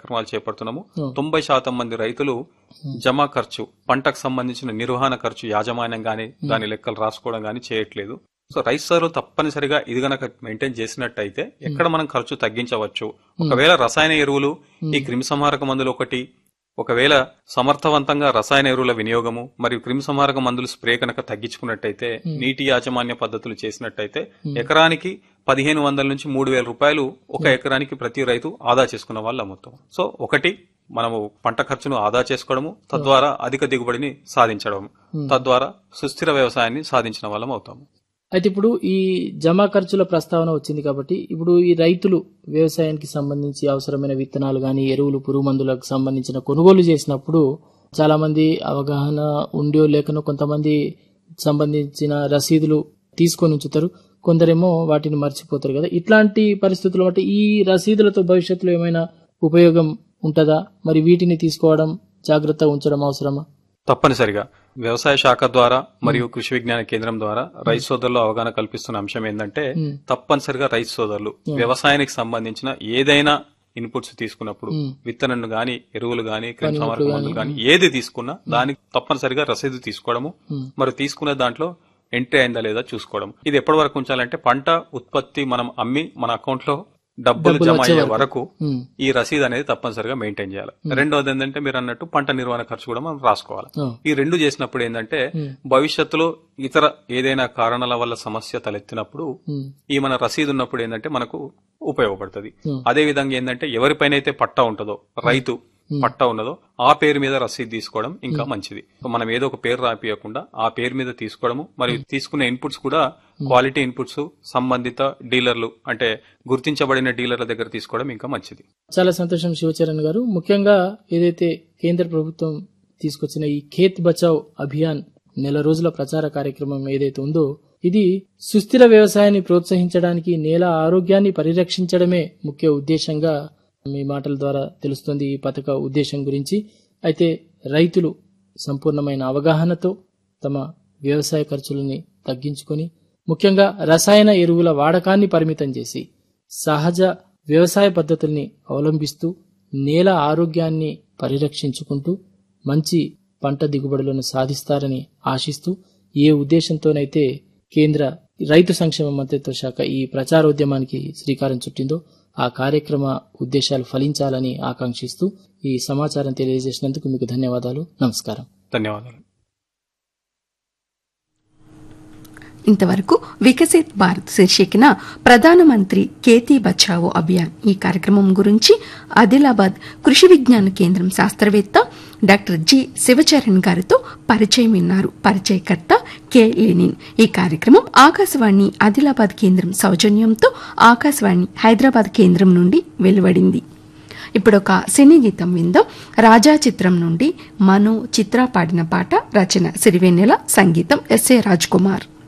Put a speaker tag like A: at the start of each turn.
A: కార్యక్రమాలు చేపడుతున్నాము
B: Hmm.
A: తొంభై శాతం మంది రైతులు జమా ఖర్చు పంటకు సంబంధించిన నిర్వహణ ఖర్చు యాజమాన్యం గాని దాని లెక్కలు రాసుకోవడం గాని చేయట్లేదు సో రైస్ సర్వ్ తప్పనిసరిగా ఇది గనక మెయింటైన్ చేసినట్టయితే ఎక్కడ మనం ఖర్చు తగ్గించవచ్చు ఒకవేళ రసాయన ఎరువులు ఈ క్రిమిసంహారక మందులు ఒకటి ఒకవేళ సమర్థవంతంగా రసాయన ఎరువుల వినియోగము మరియు క్రిమిసంహారక మందులు స్ప్రే కనుక తగ్గించుకున్నట్టయితే నీటి యాజమాన్య పద్ధతులు చేసినట్టయితే ఎకరానికి పదిహేను వందల నుంచి మూడు వేల రూపాయలు ఒక ఎకరానికి ప్రతి రైతు ఆదా చేసుకున్న వాళ్ళు మొత్తం సో ఒకటి మనము పంట ఖర్చును ఆదా చేసుకోవడము తద్వారా అధిక దిగుబడిని సాధించడం తద్వారా సుస్థిర వ్యవసాయాన్ని సాధించిన వాళ్ళం అవుతాము
B: అయితే ఇప్పుడు ఈ జమా ఖర్చుల ప్రస్తావన వచ్చింది కాబట్టి ఇప్పుడు ఈ రైతులు వ్యవసాయానికి సంబంధించి అవసరమైన విత్తనాలు గాని ఎరువులు పురుగు మందులకు సంబంధించిన కొనుగోలు చేసినప్పుడు చాలా మంది అవగాహన ఉండియో లేకనో కొంతమంది సంబంధించిన రసీదులు తీసుకొని ఉంచుతారు కొందరేమో వాటిని మర్చిపోతారు కదా ఇట్లాంటి పరిస్థితుల్లో బట్టి ఈ రసీదులతో భవిష్యత్తులో ఏమైనా ఉపయోగం ఉంటుందా మరి వీటిని తీసుకోవడం జాగ్రత్త ఉంచడం అవసరమా
A: తప్పనిసరిగా వ్యవసాయ శాఖ ద్వారా మరియు కృషి విజ్ఞాన కేంద్రం ద్వారా రైతు సోదరులు అవగాహన కల్పిస్తున్న అంశం ఏంటంటే
B: మ్మ్.
A: తప్పనిసరిగా రైతు సోదరులు వ్యవసాయానికి సంబంధించిన ఏదైనా ఇన్పుట్స్ తీసుకున్నప్పుడు
B: మ్మ్.
A: విత్తనం గాని ఎరువులు గాని క్రిమిసంహారక మందులు గాని ఏది తీసుకున్నా దానికి తప్పనిసరిగా రసీదు తీసుకోవడము
B: మ్మ్.
A: మరి తీసుకున్న దాంట్లో ఎంట్రీ అయిందా లేదా చూసుకోవడం ఇది ఎప్పటి వరకు ఉంచాలంటే పంట ఉత్పత్తి మనం అమ్మి మన అకౌంట్ లో డబ్బులు
B: డబ్బులు
A: జమ
B: వచ్చే
A: అయ్యే
B: వరకు.
A: వరకు
B: ఉమ్,
A: ఈ రసీదు అనేది తప్పనిసరిగా మెయింటైన్ చేయాలి రెండోది ఏంటంటే మీరు అన్నట్టు పంట నిర్వహణ ఖర్చు కూడా మనం రాసుకోవాలి
B: ఆ,
A: ఈ రెండు చేసినప్పుడు ఏంటంటే
B: ఉమ్,
A: భవిష్యత్తులో ఇతర ఏదైనా కారణాల వల్ల సమస్య తలెత్తినప్పుడు
B: ఉమ్,
A: ఈ మన రసీదు ఉన్నప్పుడు ఏంటంటే మనకు ఉపయోగపడుతుంది
B: ఉమ్,
A: అదే విధంగా ఏంటంటే ఎవరిపైన అయితే పట్టా ఉంటుందో రైతు పట్టా ఉన్నదో ఆ పేరు మీద రసీదు తీసుకోవడం ఇంకా మంచిది సో మనం ఏదో ఒక పేరు రాపియకుండా ఆ పేరు మీద తీసుకోవడము మరియు తీసుకునే ఇన్పుట్స్ కూడా క్వాలిటీ ఇన్పుట్స్ సంబంధిత డీలర్లు అంటే గుర్తించబడిన డీలర్ల దగ్గర తీసుకోవడం ఇంకా మంచిది
B: చాలా సంతోషం శివచరణ్ గారు ముఖ్యంగా ఏదైతే కేంద్ర ప్రభుత్వం తీసుకొచ్చిన ఈ ఖేత్ బచావ్ అభియాన్ నెల రోజుల ప్రచార కార్యక్రమం ఏదైతే ఉందో ఇది సుస్థిర వ్యవసాయాన్ని ప్రోత్సహించడానికి నేల ఆరోగ్యాన్ని పరిరక్షించడమే ముఖ్య ఉద్దేశంగా మీ మాటల ద్వారా తెలుస్తుంది ఈ పథక ఉద్దేశం గురించి అయితే రైతులు సంపూర్ణమైన అవగాహనతో తమ వ్యవసాయ ఖర్చులని తగ్గించుకొని ముఖ్యంగా రసాయన ఎరువుల వాడకాన్ని పరిమితం చేసి సహజ వ్యవసాయ పద్ధతుల్ని అవలంబిస్తూ నేల ఆరోగ్యాన్ని పరిరక్షించుకుంటూ మంచి పంట దిగుబడులను సాధిస్తారని ఆశిస్తూ ఏ ఉద్దేశంతోనైతే కేంద్ర రైతు సంక్షేమ మంత్రిత్వ శాఖ ఈ ప్రచారోద్యమానికి శ్రీకారం చుట్టిందో ఆ కార్యక్రమ ఉద్దేశాలు ఫలించాలని ఆకాంక్షిస్తూ ఈ సమాచారం తెలియజేసినందుకు మీకు ధన్యవాదాలు నమస్కారం
A: ధన్యవాదాలు
C: ఇంతవరకు వికసిత్ భారత్ శీర్షికన ప్రధానమంత్రి కేతీ బచావో అభియాన్ ఈ కార్యక్రమం గురించి ఆదిలాబాద్ కృషి విజ్ఞాన కేంద్రం శాస్త్రవేత్త డాక్టర్ జి శివచరణ్ గారితో పరిచయం విన్నారు పరిచయకర్త కె లెనిన్ ఈ కార్యక్రమం ఆకాశవాణి ఆదిలాబాద్ కేంద్రం సౌజన్యంతో ఆకాశవాణి హైదరాబాద్ కేంద్రం నుండి వెలువడింది ఇప్పుడొక సినీ గీతం విందాం రాజా చిత్రం నుండి మను చిత్ర పాడిన పాట రచన సిరివెన్నెల సంగీతం ఎస్ఏ రాజ్ కుమార్